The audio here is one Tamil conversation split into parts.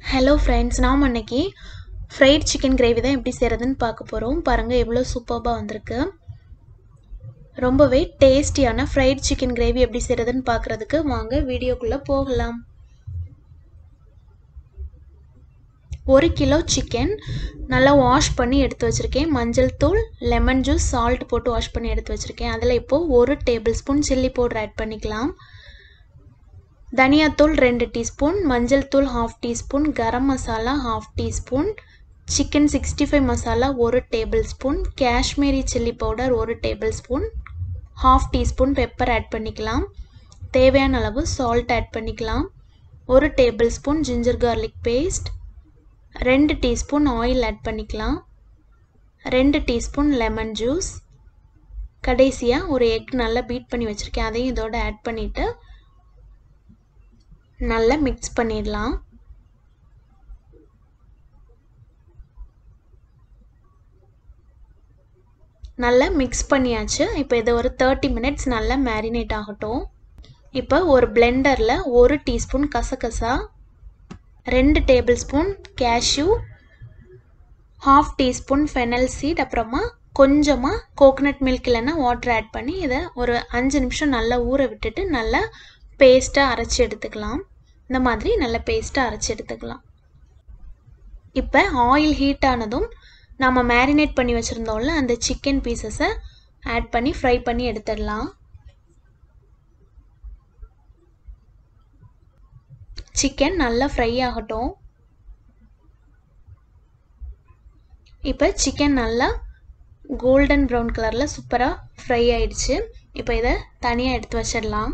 ஹலோ ஃப்ரெண்ட்ஸ் நாம் அன்னைக்கு ஃப்ரைட் சிக்கன் கிரேவி தான் எப்படி செய்கிறதுன்னு பார்க்க போகிறோம் பாருங்கள் எவ்வளோ சூப்பராக வந்திருக்கு ரொம்பவே டேஸ்டியான ஃப்ரைட் சிக்கன் கிரேவி எப்படி செய்கிறதுன்னு பார்க்குறதுக்கு வாங்க வீடியோக்குள்ளே போகலாம் ஒரு கிலோ சிக்கன் நல்லா வாஷ் பண்ணி எடுத்து வச்சுருக்கேன் மஞ்சள் தூள் லெமன் ஜூஸ் சால்ட் போட்டு வாஷ் பண்ணி எடுத்து வச்சுருக்கேன் அதில் இப்போது ஒரு tablespoon chilli powder add பண்ணிக்கலாம் தனியாத்தூள் ரெண்டு டீஸ்பூன் மஞ்சள் தூள் half teaspoon garam masala half teaspoon chicken sixty five masala ஒரு tablespoon Kashmiri chilli powder ஒரு tablespoon half teaspoon pepper add பண்ணிக்கலாம் தேவையான அளவு சால்ட் ஆட் பண்ணிக்கலாம் ஒரு tablespoon ginger garlic paste ரெண்டு டீஸ்பூன் ஆயில் ஆட் பண்ணிக்கலாம் ரெண்டு டீஸ்பூன் லெமன் ஜூஸ் கடைசியாக ஒரு எக் நல்லா பீட் பண்ணி வச்சுருக்கேன் அதையும் இதோட ஆட் பண்ணிவிட்டு நல்லா மிக்ஸ் பண்ணிடலாம் நல்லா மிக்ஸ் பண்ணியாச்சு இப்போ இதை ஒரு தேர்ட்டி மினிட்ஸ் நல்லா மேரினேட் ஆகட்டும் இப்போ ஒரு பிளெண்டரில் ஒரு டீஸ்பூன் கசகசா ரெண்டு tablespoon cashew half teaspoon fennel seed அப்புறமா கொஞ்சமாக கோகனட் மில்க் இல்லைன்னா வாட்டர் ஆட் பண்ணி இதை ஒரு அஞ்சு நிமிஷம் நல்லா ஊற விட்டுட்டு நல்லா பேஸ்ட்டாக அரைச்சி எடுத்துக்கலாம் இந்த மாதிரி நல்ல பேஸ்ட்டாக அரைச்சி எடுத்துக்கலாம் இப்போ ஆயில் ஹீட் ஆனதும் நம்ம மேரினேட் பண்ணி வச்சுருந்தோம்ல அந்த சிக்கன் பீசஸை ஆட் பண்ணி ஃப்ரை பண்ணி எடுத்துடலாம் சிக்கன் நல்லா ஃப்ரை ஆகட்டும் இப்போ சிக்கன் நல்லா கோல்டன் ப்ரௌன் கலரில் சூப்பராக ஃப்ரை ஆயிடுச்சு இப்போ இதை தனியாக எடுத்து வச்சிடலாம்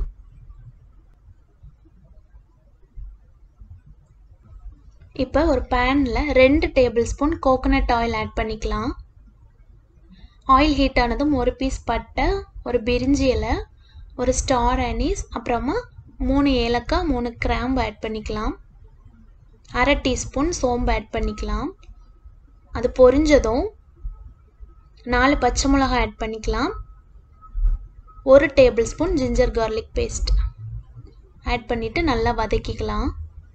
இப்போ ஒரு பேனில் ரெண்டு tablespoon coconut oil add பண்ணிக்கலாம் ஆயில் ஹீட் ஆனதும் ஒரு பீஸ் பட்டை ஒரு பிரிஞ்சி இலை ஒரு ஸ்டார் அனீஸ் அப்புறமா மூணு ஏலக்காய் மூணு கிராம்பு ஆட் பண்ணிக்கலாம் அரை டீஸ்பூன் சோம்பு ஆட் பண்ணிக்கலாம் அது பொரிஞ்சதும் நாலு பச்சை மிளகாய் ஆட் பண்ணிக்கலாம் ஒரு tablespoon ginger garlic paste add பண்ணிவிட்டு நல்லா வதக்கிக்கலாம்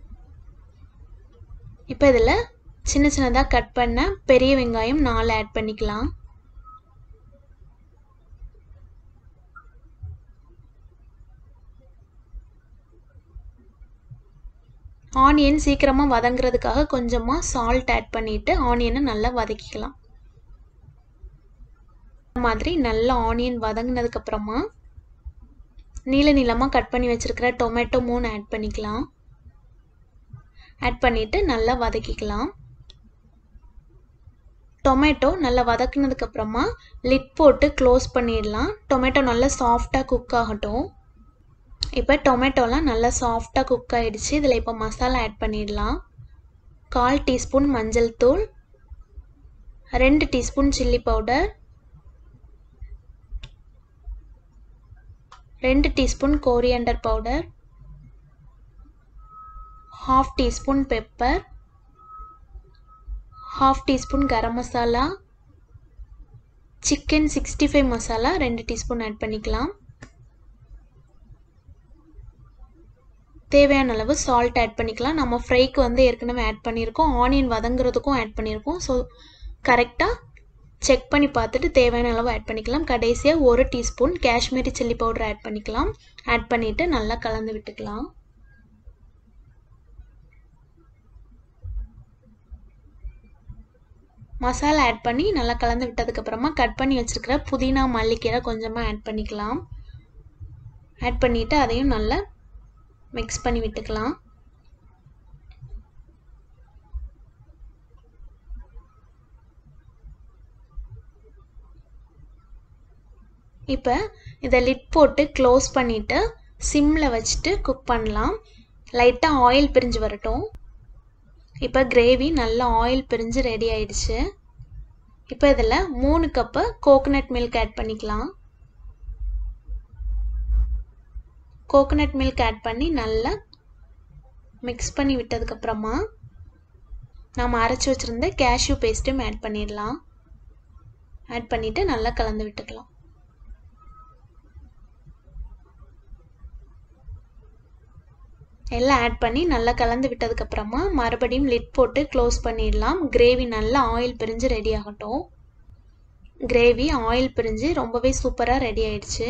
இப்போ இதில் சின்ன சின்னதாக கட் பண்ண பெரிய வெங்காயம் நாலு ஆட் பண்ணிக்கலாம் ஆனியன் சீக்கிரமாக வதங்குறதுக்காக கொஞ்சமாக சால்ட் ஆட் பண்ணிவிட்டு ஆனியனை நல்லா வதக்கிக்கலாம் இந்த மாதிரி நல்லா ஆனியன் வதங்கினதுக்கப்புறமா நீள நீளமாக கட் பண்ணி வச்சுருக்கிற டொமேட்டோ மூணு ஆட் பண்ணிக்கலாம் ஆட் பண்ணிவிட்டு நல்லா வதக்கிக்கலாம் டொமேட்டோ நல்லா வதக்குனதுக்கப்புறமா லிட் போட்டு க்ளோஸ் பண்ணிடலாம் டொமேட்டோ நல்லா சாஃப்டாக குக் ஆகட்டும் இப்போ டொமேட்டோலாம் நல்லா சாஃப்டாக குக் ஆகிடுச்சு இதில் இப்போ மசாலா ஆட் பண்ணிடலாம் கால் டீஸ்பூன் மஞ்சள் தூள் ரெண்டு டீஸ்பூன் சில்லி பவுடர் ரெண்டு teaspoon coriander powder half teaspoon pepper half teaspoon garam masala chicken sixty five masala ரெண்டு டீஸ்பூன் ஆட் பண்ணிக்கலாம் தேவையான அளவு சால்ட் ஆட் பண்ணிக்கலாம் நம்ம ஃப்ரைக்கு வந்து ஏற்கனவே ஆட் பண்ணியிருக்கோம் ஆனியன் வதங்குறதுக்கும் ஆட் பண்ணியிருக்கோம் ஸோ கரெக்டாக செக் பண்ணி பார்த்துட்டு தேவையான அளவு ஆட் பண்ணிக்கலாம் கடைசியாக ஒரு teaspoon Kashmiri chilli powder add பண்ணிக்கலாம் ஆட் பண்ணிவிட்டு நல்லா கலந்து விட்டுக்கலாம் மசாலா ஆட் பண்ணி நல்லா கலந்து விட்டதுக்கப்புறமா கட் பண்ணி வச்சுருக்கிற புதினா மல்லிக்கீரை கொஞ்சமாக ஆட் பண்ணிக்கலாம் ஆட் பண்ணிவிட்டு அதையும் நல்லா மிக்ஸ் பண்ணி விட்டுக்கலாம் இப்போ இதை லிட் போட்டு க்ளோஸ் பண்ணிவிட்டு சிம்மில் வச்சுட்டு குக் பண்ணலாம் லைட்டாக ஆயில் பிரிஞ்சு வரட்டும் இப்போ கிரேவி நல்லா ஆயில் பிரிஞ்சு ரெடி ஆயிடுச்சு இப்போ இதில் மூணு கப்பு கோகனட் மில்க் ஆட் பண்ணிக்கலாம் கோகனட் மில்க் ஆட் பண்ணி நல்லா மிக்ஸ் பண்ணி விட்டதுக்கப்புறமா நாம் அரைச்சி வச்சுருந்த கேஷ்யூ பேஸ்ட்டும் ஆட் பண்ணிடலாம் ஆட் பண்ணிவிட்டு நல்லா கலந்து விட்டுக்கலாம் எல்லாம் ஆட் பண்ணி நல்லா கலந்து விட்டதுக்கப்புறமா மறுபடியும் லிட் போட்டு க்ளோஸ் பண்ணிடலாம் கிரேவி நல்லா ஆயில் பிரிஞ்சு ரெடி ஆகட்டும் கிரேவி ஆயில் பிரிஞ்சு ரொம்பவே சூப்பராக ரெடி ஆயிடுச்சு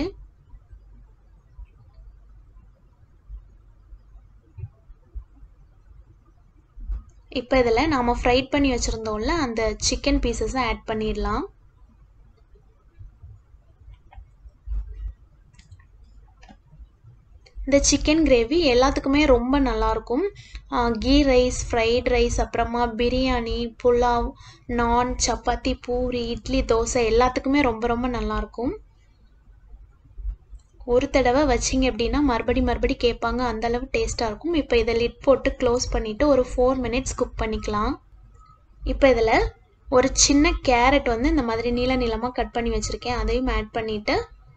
இப்போ இதில் நாம் ஃப்ரைட் பண்ணி வச்சுருந்தோம்ல அந்த சிக்கன் பீசஸை ஆட் பண்ணிடலாம் இந்த சிக்கன் கிரேவி எல்லாத்துக்குமே ரொம்ப நல்லாயிருக்கும் கீ ரைஸ் ஃப்ரைட் ரைஸ் அப்புறமா பிரியாணி புலாவ் நான் சப்பாத்தி பூரி இட்லி தோசை எல்லாத்துக்குமே ரொம்ப ரொம்ப நல்லாயிருக்கும் ஒரு தடவை வச்சிங்க அப்படின்னா மறுபடி மறுபடி கேட்பாங்க அந்தளவு டேஸ்ட்டாக இருக்கும் இப்போ இதை லிட் போட்டு க்ளோஸ் பண்ணிவிட்டு ஒரு ஃபோர் மினிட்ஸ் குக் பண்ணிக்கலாம் இப்போ இதில் ஒரு சின்ன கேரட் வந்து இந்த மாதிரி நீள நீளமாக கட் பண்ணி வச்சுருக்கேன் அதையும் ஆட் பண்ணிவிட்டு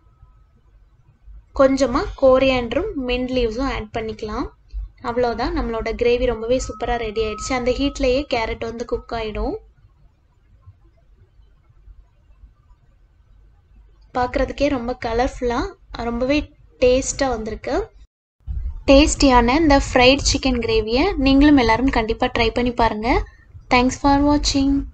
கொஞ்சமாக கோரியாண்டரும் மின்ட் லீவ்ஸும் ஆட் பண்ணிக்கலாம் அவ்வளோதான் நம்மளோட கிரேவி ரொம்பவே சூப்பராக ரெடி ஆயிடுச்சு அந்த ஹீட்லேயே கேரட் வந்து குக் ஆகிடும் பார்க்குறதுக்கே ரொம்ப கலர்ஃபுல்லாக ரொம்பவே டேஸ்ட்டாக வந்திருக்கு டேஸ்டியான இந்த ஃப்ரைட் சிக்கன் கிரேவியை நீங்களும் எல்லோரும் கண்டிப்பாக ட்ரை பண்ணி பாருங்கள் தேங்க்ஸ் ஃபார் வாட்சிங்